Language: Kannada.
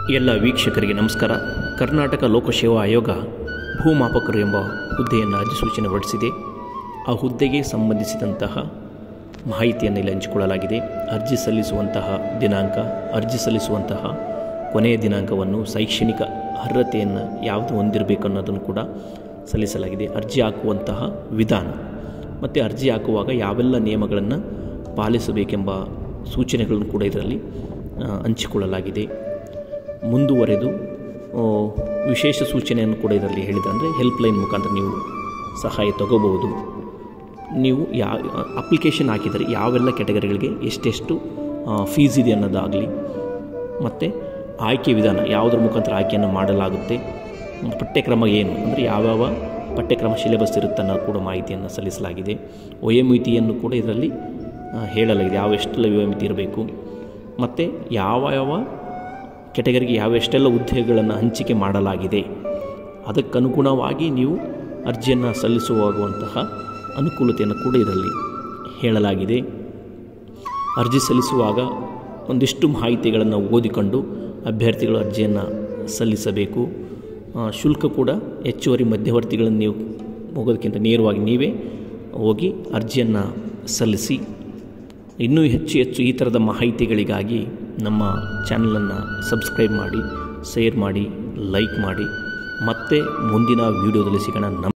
ಎಲ್ಲ ವೀಕ್ಷಕರಿಗೆ ನಮಸ್ಕಾರ ಕರ್ನಾಟಕ ಲೋಕಸೇವಾ ಆಯೋಗ ಭೂಮಾಪಕರು ಎಂಬ ಹುದ್ದೆಯನ್ನು ಅಧಿಸೂಚನೆ ಹೊರಡಿಸಿದೆ ಆ ಹುದ್ದೆಗೆ ಸಂಬಂಧಿಸಿದಂತಹ ಮಾಹಿತಿಯನ್ನು ಇಲ್ಲಿ ಹಂಚಿಕೊಳ್ಳಲಾಗಿದೆ ಅರ್ಜಿ ಸಲ್ಲಿಸುವಂತಹ ದಿನಾಂಕ ಅರ್ಜಿ ಸಲ್ಲಿಸುವಂತಹ ಕೊನೆಯ ದಿನಾಂಕವನ್ನು ಶೈಕ್ಷಣಿಕ ಅರ್ಹತೆಯನ್ನು ಯಾವುದು ಹೊಂದಿರಬೇಕು ಅನ್ನೋದನ್ನು ಕೂಡ ಸಲ್ಲಿಸಲಾಗಿದೆ ಅರ್ಜಿ ಹಾಕುವಂತಹ ವಿಧಾನ ಮತ್ತು ಅರ್ಜಿ ಹಾಕುವಾಗ ಯಾವೆಲ್ಲ ನಿಯಮಗಳನ್ನು ಪಾಲಿಸಬೇಕೆಂಬ ಸೂಚನೆಗಳನ್ನು ಕೂಡ ಇದರಲ್ಲಿ ಆ, ಹಂಚಿಕೊಳ್ಳಲಾಗಿದೆ ಮುಂದುವರೆದು ಆ, ವಿಶೇಷ ಸೂಚನೆಯನ್ನು ಕೂಡ ಇದರಲ್ಲಿ ಹೇಳಿದೆ ಅಂದರೆ ಹೆಲ್ಪ್ಲೈನ್ ಮುಖಾಂತರ ನೀವು ಸಹಾಯ ತಗೋಬಹುದು ನೀವು ಯಾ ಅಪ್ಲಿಕೇಶನ್ ಹಾಕಿದರೆ ಯಾವೆಲ್ಲ ಕೆಟಗರಿಗಳಿಗೆ ಎಷ್ಟೆಷ್ಟು ಫೀಸ್ ಇದೆ ಅನ್ನೋದಾಗಲಿ ಮತ್ತು ಆಯ್ಕೆ ವಿಧಾನ ಯಾವುದರ ಮುಖಾಂತರ ಆಯ್ಕೆಯನ್ನು ಮಾಡಲಾಗುತ್ತೆ ಪಠ್ಯಕ್ರಮ ಏನು ಅಂದರೆ ಯಾವ್ಯಾವ ಪಠ್ಯಕ್ರಮ ಸಿಲೆಬಸ್ ಇರುತ್ತೆ ಅನ್ನೋ ಕೂಡ ಮಾಹಿತಿಯನ್ನು ಸಲ್ಲಿಸಲಾಗಿದೆ ವಯೋಮಿತಿಯನ್ನು ಕೂಡ ಇದರಲ್ಲಿ ಆ, ಹೇಳಲಾಗಿದೆ ಯಾವ ಎಷ್ಟೆಲ್ಲ ವಯೋಮಿತಿ ಇರಬೇಕು ಮತ್ತು ಯಾವ ಯಾವ ಕೆಟಗರಿಗೆ ಯಾವೆಷ್ಟೆಲ್ಲ ಹುದ್ದೆಗಳನ್ನು ಹಂಚಿಕೆ ಮಾಡಲಾಗಿದೆ ಅದಕ್ಕನುಗುಣವಾಗಿ ನೀವು ಅರ್ಜಿಯನ್ನು ಸಲ್ಲಿಸುವಾಗುವಂತಹ ಅನುಕೂಲತೆಯನ್ನು ಕೂಡ ಇದರಲ್ಲಿ ಹೇಳಲಾಗಿದೆ ಅರ್ಜಿ ಸಲ್ಲಿಸುವಾಗ ಒಂದಿಷ್ಟು ಮಾಹಿತಿಗಳನ್ನು ಓದಿಕೊಂಡು ಅಭ್ಯರ್ಥಿಗಳು ಅರ್ಜಿಯನ್ನು ಸಲ್ಲಿಸಬೇಕು ಆ, ಶುಲ್ಕ ಕೂಡ ಹೆಚ್ಚುವರಿ ಮಧ್ಯವರ್ತಿಗಳನ್ನು ನೀವು ಹೋಗೋದಕ್ಕಿಂತ ನೇರವಾಗಿ ನೀವೇ ಹೋಗಿ ಅರ್ಜಿಯನ್ನು ಸಲ್ಲಿಸಿ ಇನ್ನೂ ಹೆಚ್ಚು ಹೆಚ್ಚು ಈ ಥರದ ಮಾಹಿತಿಗಳಿಗಾಗಿ ನಮ್ಮ ಚಾನಲನ್ನು ಸಬ್ಸ್ಕ್ರೈಬ್ ಮಾಡಿ ಶೇರ್ ಮಾಡಿ ಲೈಕ್ ಮಾಡಿ ಮತ್ತೆ ಮುಂದಿನ ವೀಡಿಯೋದಲ್ಲಿ ಸಿಗೋಣ ನಮ್